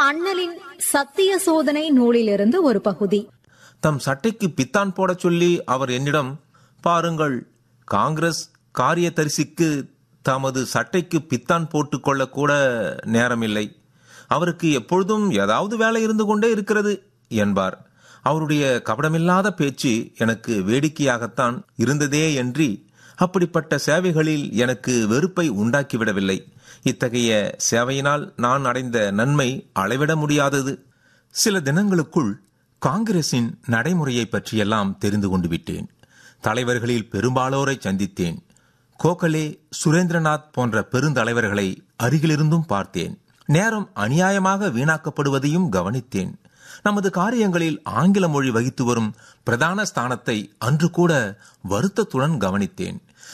அண்ணலின் சத்திய சோதனை நூலிலிருந்து ஒரு பகுதி தம் சட்டைக்கு பித்தான் போடச் சொல்லி அவர் என்னிடம் பாருங்கள் காங்கிரஸ் காரியதரிசிக்கு தமது சட்டைக்கு பித்தான் போட்டுக்கொள்ள கூட நேரமில்லை அவருக்கு எப்பொழுதும் ஏதாவது வேலை இருந்து கொண்டே இருக்கிறது என்பார் அவருடைய கபடமில்லாத பேச்சு எனக்கு வேடிக்கையாகத்தான் இருந்ததே என்று அப்படிப்பட்ட சேவைகளில் எனக்கு வெறுப்பை உண்டாக்கிவிடவில்லை இத்தகைய சேவையினால் நான் அடைந்த நன்மை அளவிட முடியாதது சில தினங்களுக்குள் காங்கிரசின் நடைமுறையை பற்றியெல்லாம் தெரிந்து கொண்டு விட்டேன் தலைவர்களில் பெரும்பாலோரை சந்தித்தேன் கோகலே சுரேந்திரநாத் போன்ற பெருந்தலைவர்களை அருகிலிருந்தும் பார்த்தேன் நேரம் அநியாயமாக வீணாக்கப்படுவதையும் கவனித்தேன் நமது காரியங்களில் ஆங்கில மொழி வகித்து வரும் பிரதான ஸ்தானத்தை அன்று கூட வருத்தத்துடன் கவனித்தேன்